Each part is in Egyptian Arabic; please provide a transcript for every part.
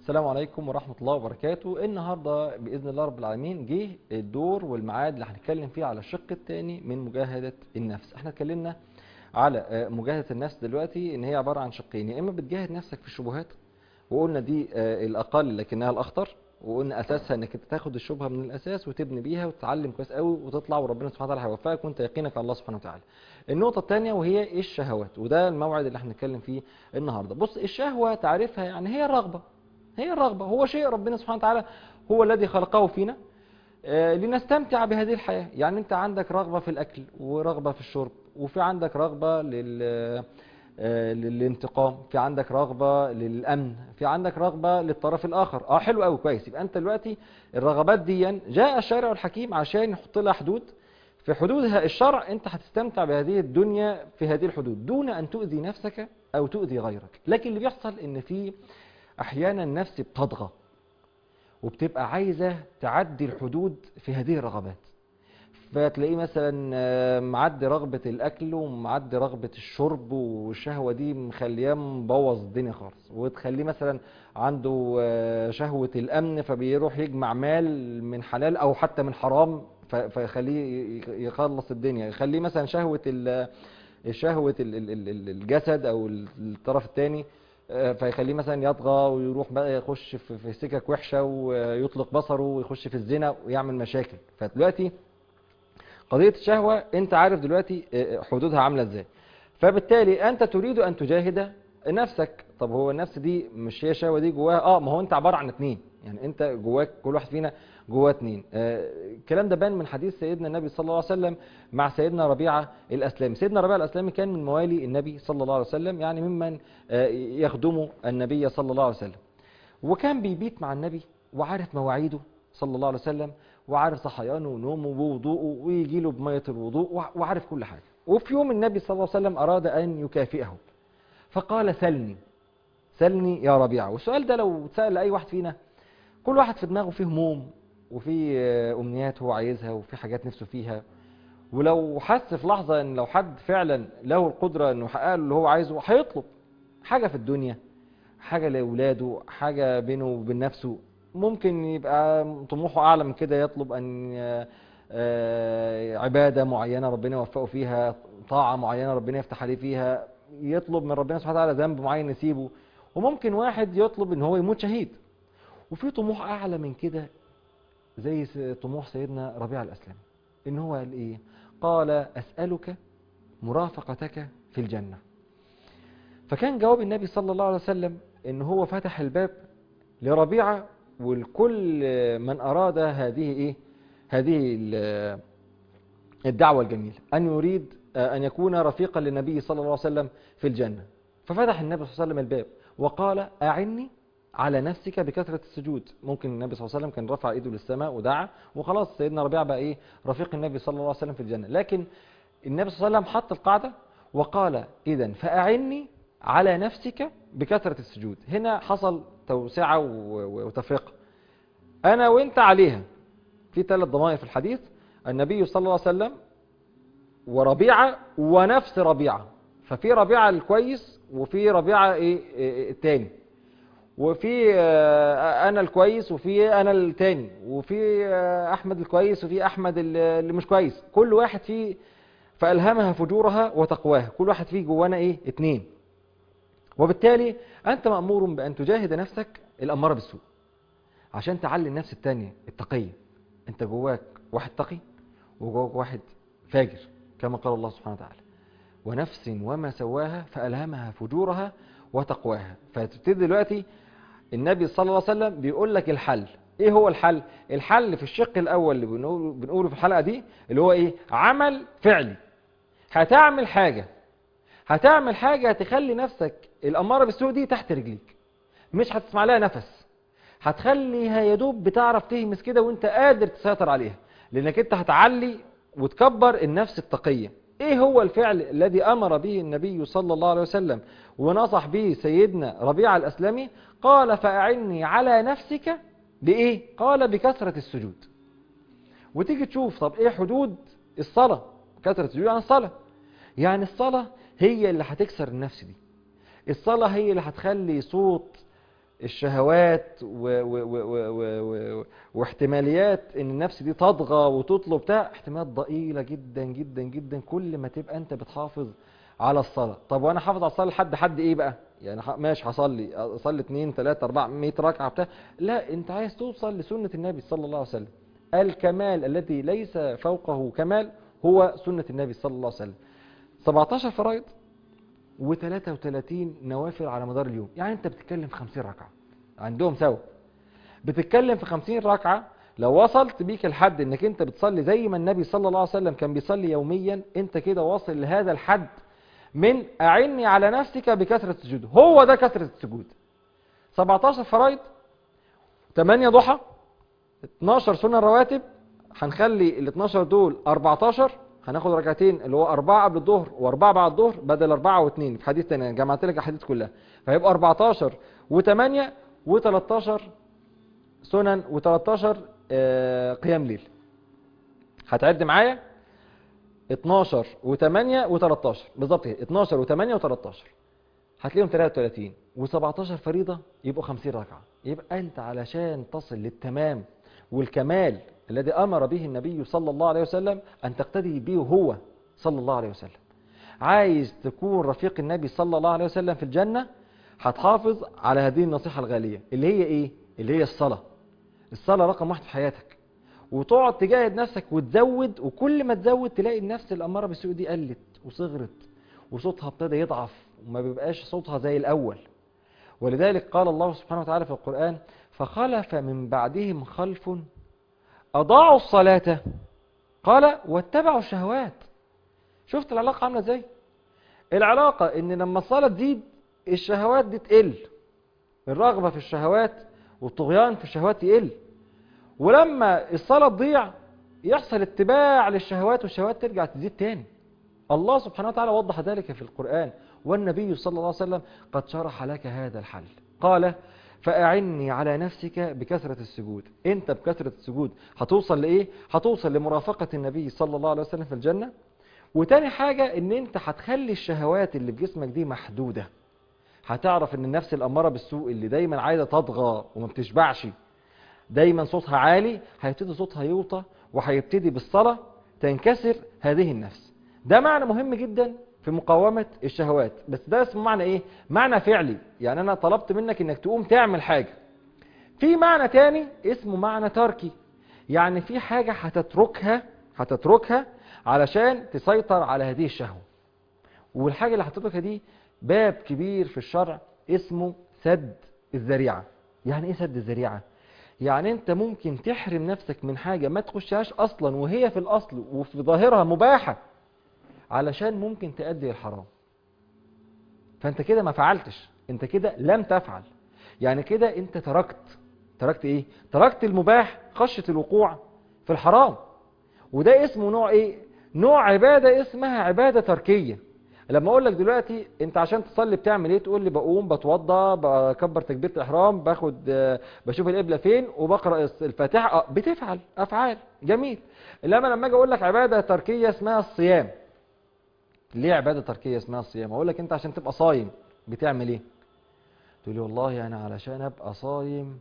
السلام عليكم ورحمة الله وبركاته النهاردة بإذن الله رب العالمين جه الدور والميعاد اللي هنتكلم فيه على الشق الثاني من مجاهدة النفس احنا اتكلمنا على آه، مجاهدة النفس دلوقتي ان هي عبارة عن شقين يا اما بتجاهد نفسك في الشبهات وقلنا دي آه، الاقل لكنها الاخطر وقلنا اساسها انك انت تاخد الشبهه من الاساس وتبني بيها وتتعلم كويس قوي وتطلع وربنا سبحانه وتعالى هيوفقك وانت يقينك على الله سبحانه وتعالى. النقطه الثانيه وهي ايه الشهوات وده الموعد اللي احنا هنتكلم فيه النهارده. بص الشهوه تعرفها يعني هي الرغبه. هي الرغبه هو شيء ربنا سبحانه وتعالى هو الذي خلقه فينا آه، لنستمتع بهذه الحياه، يعني انت عندك رغبه في الاكل ورغبه في الشرب وفي عندك رغبه لل آه، للانتقام في عندك رغبة للأمن في عندك رغبة للطرف الآخر اه حلو قوي كويس يبقى أنت دلوقتي الرغبات دي جاء الشارع الحكيم عشان يحط لها حدود في حدودها الشرع أنت هتستمتع بهذه الدنيا في هذه الحدود دون أن تؤذي نفسك أو تؤذي غيرك لكن اللي بيحصل إن في أحيانا النفس بتطغى وبتبقى عايزة تعدي الحدود في هذه الرغبات فتلاقيه مثلا آه، معدي رغبة الأكل ومعدي رغبة الشرب والشهوة دي مخلياه مبوظ الدنيا خالص وتخليه مثلا عنده آه، شهوة الأمن فبيروح يجمع مال من حلال أو حتى من حرام ف- فيخليه ي- يخلص الدنيا يخليه مثلا شهوة ال- شهوة ال- ال- ال- ال- الجسد أو الطرف الثاني فيخليه مثلا يطغى ويروح بقى يخش في في سكك وحشة ويطلق بصره ويخش في الزنا ويعمل مشاكل فدلوقتي قضية الشهوة انت عارف دلوقتي آه، حدودها عاملة ازاي فبالتالي انت تريد ان تجاهد نفسك طب هو النفس دي مش هي الشهوة دي جواها اه ما هو انت عبارة عن اتنين يعني انت جواك كل واحد فينا جواه اتنين آه، الكلام ده بان من حديث سيدنا النبي صلى الله عليه وسلم مع سيدنا ربيعة الاسلامي سيدنا ربيعة الاسلامي كان من موالي النبي صلى الله عليه وسلم يعني ممن آه، يخدم النبي صلى الله عليه وسلم وكان بيبيت مع النبي وعارف مواعيده صلى الله عليه وسلم وعارف صحيانه ونومه ووضوءه ويجي له بميه الوضوء وع- وعارف كل حاجه وفي يوم النبي صلى الله عليه وسلم اراد ان يكافئه فقال سلني سلني يا ربيعه والسؤال ده لو اتسال لاي واحد فينا كل واحد في دماغه فيه هموم وفي آه، امنيات هو عايزها وفي حاجات نفسه فيها ولو حس في لحظه ان لو حد فعلا له القدره انه يحقق له اللي هو عايزه هيطلب حاجه في الدنيا حاجه لاولاده حاجه بينه وبين نفسه ممكن يبقى طموحه اعلى من كده يطلب ان آه، آه، عباده معينه ربنا يوفقه فيها طاعه معينه ربنا يفتح عليه فيها يطلب من ربنا سبحانه وتعالى ذنب معين يسيبه وممكن واحد يطلب ان هو يموت شهيد وفي طموح اعلى من كده زي س- طموح سيدنا ربيع الاسلامي ان هو قال ايه قال اسالك مرافقتك في الجنه فكان جواب النبي صلى الله عليه وسلم ان هو فتح الباب لربيعه ولكل من اراد هذه ايه هذه ال- الدعوه الجميله ان يريد ان يكون رفيقا للنبي صلى الله عليه وسلم في الجنه ففتح النبي صلى الله عليه وسلم الباب وقال اعني على نفسك بكثره السجود ممكن النبي صلى الله عليه وسلم كان رفع ايده للسماء ودعا وخلاص سيدنا ربيعه بقى ايه رفيق النبي صلى الله عليه وسلم في الجنه لكن النبي صلى الله عليه وسلم حط القاعده وقال اذا فاعني على نفسك بكثره السجود هنا حصل توسعه و- و- وتفرقه انا وانت عليها في ثلاث ضمائر في الحديث النبي صلى الله عليه وسلم وربيعه ونفس ربيعه ففي ربيعه الكويس وفي ربيعه ايه إيه التاني وفي آه، انا الكويس وفي انا التاني وفي آه، احمد الكويس وفي احمد ال- اللي مش كويس كل واحد فيه فالهمها فجورها وتقواها كل واحد فيه جوانا ايه اتنين وبالتالي انت مامور بان تجاهد نفسك الاماره بالسوء عشان تعلي النفس التانية التقية انت جواك واحد تقي وجواك واحد فاجر كما قال الله سبحانه وتعالى ونفس وما سواها فألهمها فجورها وتقواها فتبتدي دلوقتي النبي صلى الله عليه وسلم بيقول لك الحل ايه هو الحل الحل في الشق الاول اللي بنقول- بنقوله في الحلقة دي اللي هو ايه عمل فعلي هتعمل حاجة هتعمل حاجة تخلي نفسك الأمارة بالسوء دي تحت رجليك مش هتسمع لها نفس هتخليها يا دوب بتعرف تهمس كده وانت قادر تسيطر عليها لانك انت هتعلي وتكبر النفس التقية ايه هو الفعل الذي امر به النبي صلى الله عليه وسلم ونصح به سيدنا ربيع الاسلمي قال فاعني على نفسك بايه قال بكثرة السجود وتيجي تشوف طب ايه حدود الصلاة كثرة السجود عن الصلاة يعني الصلاة هي اللي هتكسر النفس دي الصلاة هي اللي هتخلي صوت الشهوات و و و و و و واحتماليات ان النفس دي تطغى وتطلب بتاع احتمالات ضئيله جدا جدا جدا كل ما تبقى انت بتحافظ على الصلاه طب وانا حافظ على الصلاه لحد حد ايه بقى يعني ح- ماشي هصلي اصلي 2 3 4 100 ركعه بتاع لا انت عايز توصل لسنه النبي صلى الله عليه وسلم الكمال الذي ليس فوقه كمال هو سنه النبي صلى الله عليه وسلم 17 فرائض و33 نوافل على مدار اليوم يعني انت بتتكلم في 50 ركعه عندهم سوا بتتكلم في 50 ركعه لو وصلت بيك الحد انك انت بتصلي زي ما النبي صلى الله عليه وسلم كان بيصلي يوميا انت كده واصل لهذا الحد من اعني على نفسك بكثره السجود هو ده كثره السجود 17 فرائض 8 ضحى 12 سنن رواتب هنخلي ال 12 دول 14 هناخد ركعتين اللي هو أربعة قبل الظهر وأربعة بعد الظهر بدل أربعة واثنين في حديث تاني أنا جمعت لك الأحاديث كلها فهيبقى 14 و8 و13 سنن و13 قيام ليل هتعد معايا 12 و8 و13 بالظبط كده 12 و8 و13 هتلاقيهم 33 و17 فريضة يبقوا 50 ركعة يبقى أنت علشان تصل للتمام والكمال الذي أمر به النبي صلى الله عليه وسلم أن تقتدي به هو صلى الله عليه وسلم عايز تكون رفيق النبي صلى الله عليه وسلم في الجنة هتحافظ على هذه النصيحة الغالية اللي هي إيه؟ اللي هي الصلاة الصلاة رقم واحد في حياتك وتقعد تجاهد نفسك وتزود وكل ما تزود تلاقي النفس الأمارة بالسوء دي قلت وصغرت وصوتها ابتدى يضعف وما بيبقاش صوتها زي الأول ولذلك قال الله سبحانه وتعالى في القرآن فخلف من بعدهم خلف أضاعوا الصلاة قال واتبعوا الشهوات شفت العلاقة عاملة ازاي العلاقة ان لما الصلاة تزيد الشهوات دي تقل الرغبة في الشهوات والطغيان في الشهوات يقل ولما الصلاة تضيع يحصل اتباع للشهوات والشهوات ترجع تزيد تاني الله سبحانه وتعالى وضح ذلك في القرآن والنبي صلى الله عليه وسلم قد شرح لك هذا الحل قال فأعني على نفسك بكثرة السجود انت بكثرة السجود هتوصل لإيه؟ هتوصل لمرافقة النبي صلى الله عليه وسلم في الجنة وتاني حاجة ان انت هتخلي الشهوات اللي في جسمك دي محدودة هتعرف ان النفس الأمارة بالسوء اللي دايما عايزة تطغى وما بتشبعش دايما صوتها عالي هيبتدي صوتها يوطى وهيبتدي بالصلاة تنكسر هذه النفس ده معنى مهم جدا في مقاومة الشهوات بس ده اسمه معنى ايه معنى فعلي يعني انا طلبت منك انك تقوم تعمل حاجة في معنى تاني اسمه معنى تركي يعني في حاجة هتتركها هتتركها علشان تسيطر على هذه الشهوة والحاجة اللي هتتركها دي باب كبير في الشرع اسمه سد الذريعة يعني ايه سد الذريعة يعني انت ممكن تحرم نفسك من حاجة ما تخشهاش اصلا وهي في الاصل وفي ظاهرها مباحة علشان ممكن تأدي الحرام فانت كده ما فعلتش انت كده لم تفعل يعني كده انت تركت تركت ايه تركت المباح خشية الوقوع في الحرام وده اسمه نوع ايه نوع عبادة اسمها عبادة تركية لما اقول لك دلوقتي انت عشان تصلي بتعمل ايه تقول لي بقوم بتوضى بكبر تكبيره الاحرام باخد بشوف القبله فين وبقرا الفاتحه اه بتفعل افعال جميل انما لما اجي اقول لك عباده تركيه اسمها الصيام ليه عباده تركيه اسمها الصيام اقول لك انت عشان تبقى صايم بتعمل ايه تقول لي والله انا علشان ابقى صايم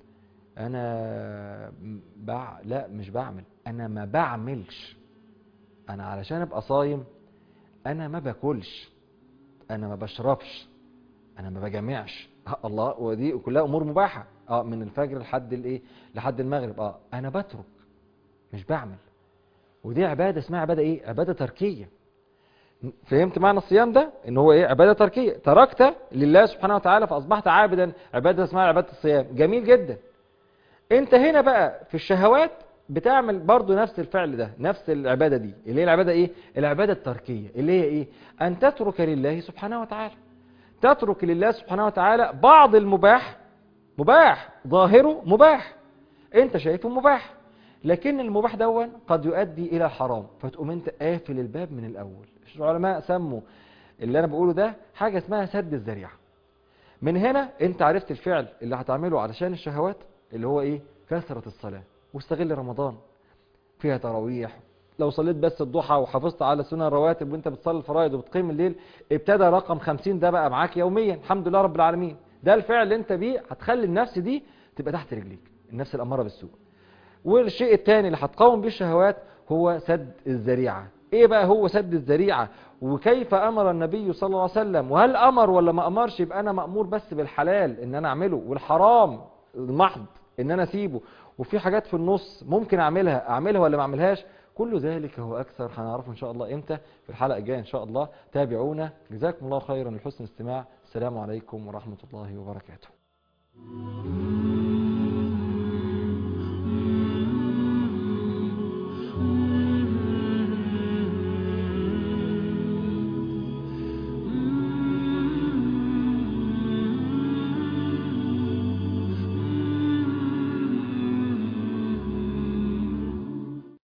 انا بع... لا مش بعمل انا ما بعملش انا علشان ابقى صايم انا ما باكلش انا ما بشربش انا ما بجمعش آه الله ودي كلها امور مباحه اه من الفجر لحد الايه لحد المغرب اه انا بترك مش بعمل ودي عباده اسمها عباده ايه عباده تركيه فهمت معنى الصيام ده ان هو ايه عباده تركيه تركت لله سبحانه وتعالى فاصبحت عابدا عباده اسمها عباده الصيام جميل جدا انت هنا بقى في الشهوات بتعمل برضو نفس الفعل ده نفس العبادة دي اللي هي العبادة ايه العبادة التركية اللي هي ايه ان تترك لله سبحانه وتعالى تترك لله سبحانه وتعالى بعض المباح مباح ظاهره مباح انت شايفه مباح لكن المباح دون قد يؤدي الى الحرام فتقوم انت قافل الباب من الاول العلماء سموا اللي انا بقوله ده حاجة اسمها سد الذريعة من هنا انت عرفت الفعل اللي هتعمله علشان الشهوات اللي هو ايه كثرة الصلاة واستغل رمضان فيها تراويح لو صليت بس الضحى وحافظت على سنن الرواتب وانت بتصلي الفرائض وبتقيم الليل ابتدى رقم 50 ده بقى معاك يوميا الحمد لله رب العالمين ده الفعل اللي انت بيه هتخلي النفس دي تبقى تحت رجليك النفس الاماره بالسوء والشيء الثاني اللي هتقاوم بيه الشهوات هو سد الذريعه ايه بقى هو سد الذريعه وكيف امر النبي صلى الله عليه وسلم وهل امر ولا ما امرش يبقى انا مامور بس بالحلال ان انا اعمله والحرام المحض ان انا اسيبه وفي حاجات في النص ممكن اعملها اعملها ولا ما اعملهاش كل ذلك هو اكثر هنعرفه ان شاء الله امتى في الحلقه الجايه ان شاء الله تابعونا جزاكم الله خيرا لحسن الاستماع السلام عليكم ورحمه الله وبركاته